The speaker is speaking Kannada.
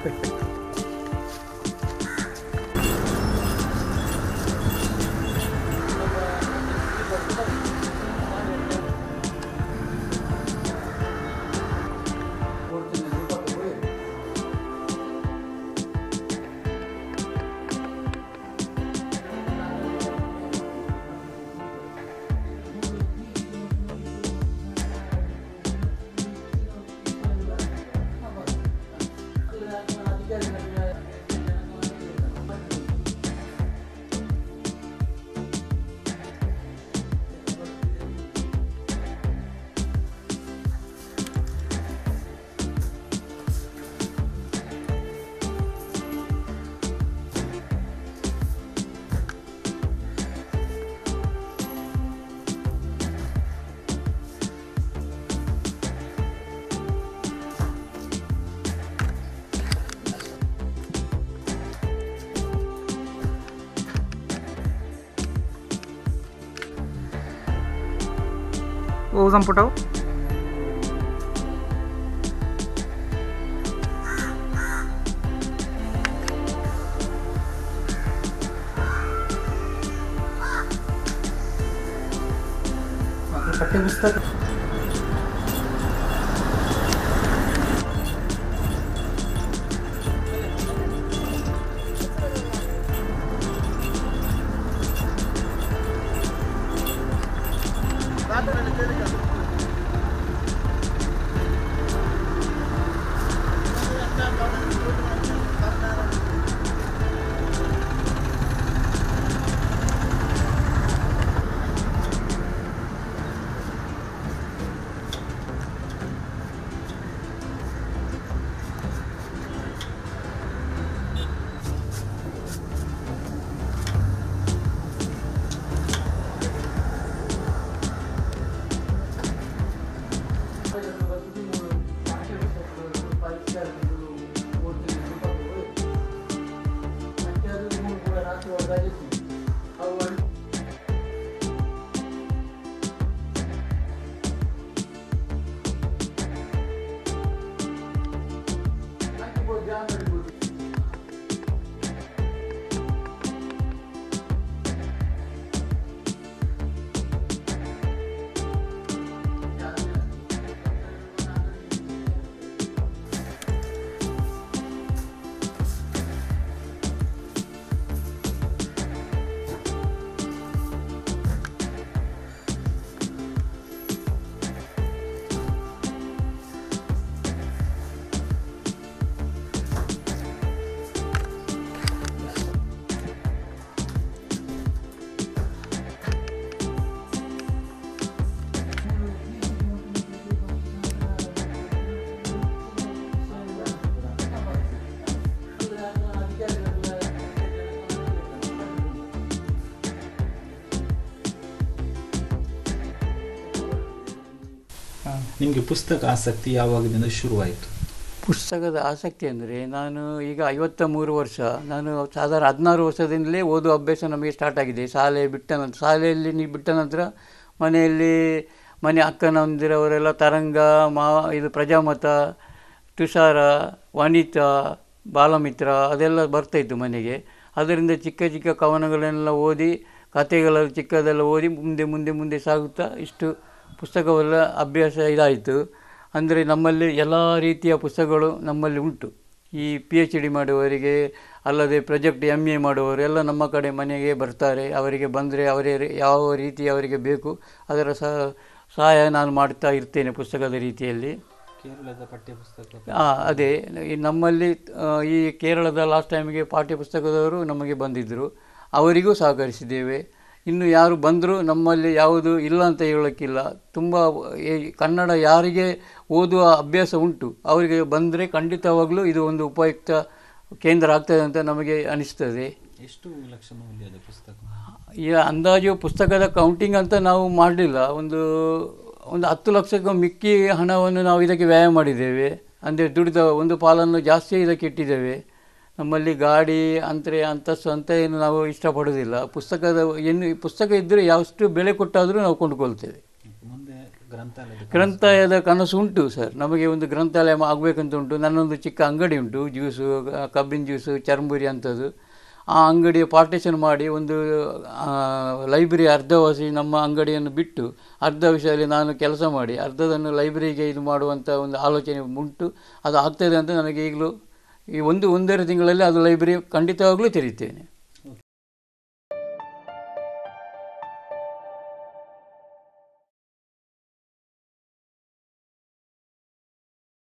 ಓ ಸಂಪುಟವು ಮತ್ತೆ ಪಠ್ಯಪುಸ್ತಕ ನಿಮಗೆ ಪುಸ್ತಕ ಆಸಕ್ತಿ ಯಾವಾಗದಿಂದ ಶುರುವಾಯಿತು ಪುಸ್ತಕದ ಆಸಕ್ತಿ ಅಂದರೆ ನಾನು ಈಗ ಐವತ್ತ ಮೂರು ವರ್ಷ ನಾನು ಸಾಧಾರಣ ಹದಿನಾರು ವರ್ಷದಿಂದಲೇ ಓದುವ ಅಭ್ಯಾಸ ನಮಗೆ ಸ್ಟಾರ್ಟ್ ಆಗಿದೆ ಶಾಲೆ ಬಿಟ್ಟ ನಂತರ ಶಾಲೆಯಲ್ಲಿ ನೀವು ಬಿಟ್ಟ ನಂತರ ಮನೆಯಲ್ಲಿ ಮನೆ ಅಕ್ಕನಂದಿರವರೆಲ್ಲ ತರಂಗ ಮಾ ಇದು ಪ್ರಜಾಮತ ತುಷಾರ ವನಿತಾ ಬಾಲಮಿತ್ರ ಅದೆಲ್ಲ ಬರ್ತಾಯಿತ್ತು ಮನೆಗೆ ಅದರಿಂದ ಚಿಕ್ಕ ಚಿಕ್ಕ ಕವನಗಳನ್ನೆಲ್ಲ ಓದಿ ಕಥೆಗಳ ಚಿಕ್ಕದೆಲ್ಲ ಓದಿ ಮುಂದೆ ಮುಂದೆ ಮುಂದೆ ಸಾಗುತ್ತಾ ಇಷ್ಟು ಪುಸ್ತಕವೆಲ್ಲ ಅಭ್ಯಾಸ ಇದಾಯಿತು ಅಂದರೆ ನಮ್ಮಲ್ಲಿ ಎಲ್ಲ ರೀತಿಯ ಪುಸ್ತಕಗಳು ನಮ್ಮಲ್ಲಿ ಉಂಟು ಈ ಪಿ ಎಚ್ ಡಿ ಮಾಡುವವರಿಗೆ ಅಲ್ಲದೆ ಪ್ರಾಜೆಕ್ಟ್ ಎಮ್ ಎ ಮಾಡುವವರು ಎಲ್ಲ ನಮ್ಮ ಕಡೆ ಮನೆಗೆ ಬರ್ತಾರೆ ಅವರಿಗೆ ಬಂದರೆ ಅವರೇ ಯಾವ ರೀತಿ ಅವರಿಗೆ ಬೇಕು ಅದರ ಸಹ ಸಹಾಯ ನಾನು ಮಾಡ್ತಾ ಇರ್ತೇನೆ ಪುಸ್ತಕದ ರೀತಿಯಲ್ಲಿ ಕೇರಳದ ಪಠ್ಯಪುಸ್ತಕ ಆ, ಅದೇ ಈ ನಮ್ಮಲ್ಲಿ ಆ, ಈ ಕೇರಳದ ಲಾಸ್ಟ್ ಟೈಮಿಗೆ ಪಾಠ್ಯ ಪುಸ್ತಕದವರು ನಮಗೆ ಬಂದಿದ್ದರು ಅವರಿಗೂ ಸಹಕರಿಸಿದ್ದೇವೆ ಇನ್ನು ಯಾರು ಬಂದರೂ ನಮ್ಮಲ್ಲಿ ಯಾವುದು ಇಲ್ಲ ಅಂತ ಹೇಳೋಕ್ಕಿಲ್ಲ ತುಂಬ ಈ ಕನ್ನಡ ಯಾರಿಗೆ ಓದುವ ಅಭ್ಯಾಸ ಉಂಟು ಅವರಿಗೆ ಬಂದರೆ ಖಂಡಿತವಾಗಲೂ ಇದು ಒಂದು ಉಪಯುಕ್ತ ಕೇಂದ್ರ ಆಗ್ತದೆ ಅಂತ ನಮಗೆ ಅನಿಸ್ತದೆ ಎಷ್ಟು ಲಕ್ಷ ಮೌಲ್ಯದ ಪುಸ್ತಕ ಈ ಅಂದಾಜು ಪುಸ್ತಕದ ಕೌಂಟಿಂಗ್ ಅಂತ ನಾವು ಮಾಡಲಿಲ್ಲ ಒಂದು ಒಂದು ಹತ್ತು ಲಕ್ಷಕ್ಕೂ ಮಿಕ್ಕಿ ಹಣವನ್ನು ನಾವು ಇದಕ್ಕೆ ವ್ಯಯ ಮಾಡಿದ್ದೇವೆ ಅಂದರೆ ದುಡಿದ ಒಂದು ಪಾಲನ್ನು ಜಾಸ್ತಿ ಇದಕ್ಕೆ ಇಟ್ಟಿದ್ದೇವೆ ನಮ್ಮಲ್ಲಿ ಗಾಡಿ ಅಂತಾರೆ ಅಂತಸ್ತು ಅಂತ ಏನು ನಾವು ಇಷ್ಟಪಡೋದಿಲ್ಲ ಪುಸ್ತಕದ ಏನು ಪುಸ್ತಕ ಇದ್ದರೆ ಯಾವಷ್ಟು ಬೆಲೆ ಕೊಟ್ಟಾದರೂ ನಾವು ಕೊಂಡುಕೊಳ್ತೇವೆ ಮುಂದೆ ಗ್ರಂಥಾಲಯದ ಗ್ರಂಥಾಲಯದ ಕನಸು ಉಂಟು ಸರ್ ನಮಗೆ ಒಂದು ಗ್ರಂಥಾಲಯ ಆಗಬೇಕಂತ ಉಂಟು ನನ್ನೊಂದು ಚಿಕ್ಕ ಅಂಗಡಿ ಉಂಟು ಜ್ಯೂಸು ಆ, ಕಬ್ಬಿನ ಜ್ಯೂಸು ಚರ್ಮುರಿ ಅಂಥದ್ದು ಆ ಅಂಗಡಿಯ ಪಾರ್ಟೇಷನ್ ಮಾಡಿ ಒಂದು ಲೈಬ್ರರಿ ಅರ್ಧವಾಸಿ ನಮ್ಮ ಅಂಗಡಿಯನ್ನು ಬಿಟ್ಟು ಅರ್ಧ ವಿಷಯದಲ್ಲಿ ನಾನು ಕೆಲಸ ಮಾಡಿ ಅರ್ಧದನ್ನು ಲೈಬ್ರರಿಗೆ ಇದು ಮಾಡುವಂಥ ಒಂದು ಆಲೋಚನೆ ಉಂಟು ಅದು ಆಗ್ತದೆ ಅಂತ ನನಗೆ ಈಗಲೂ ಈ ಒಂದು ಒಂದೆರಡು ತಿಂಗಳಲ್ಲಿ ಅದು ಲೈಬ್ರರಿ ಖಂಡಿತವಾಗಲೂ ತೆರೀತೇನೆ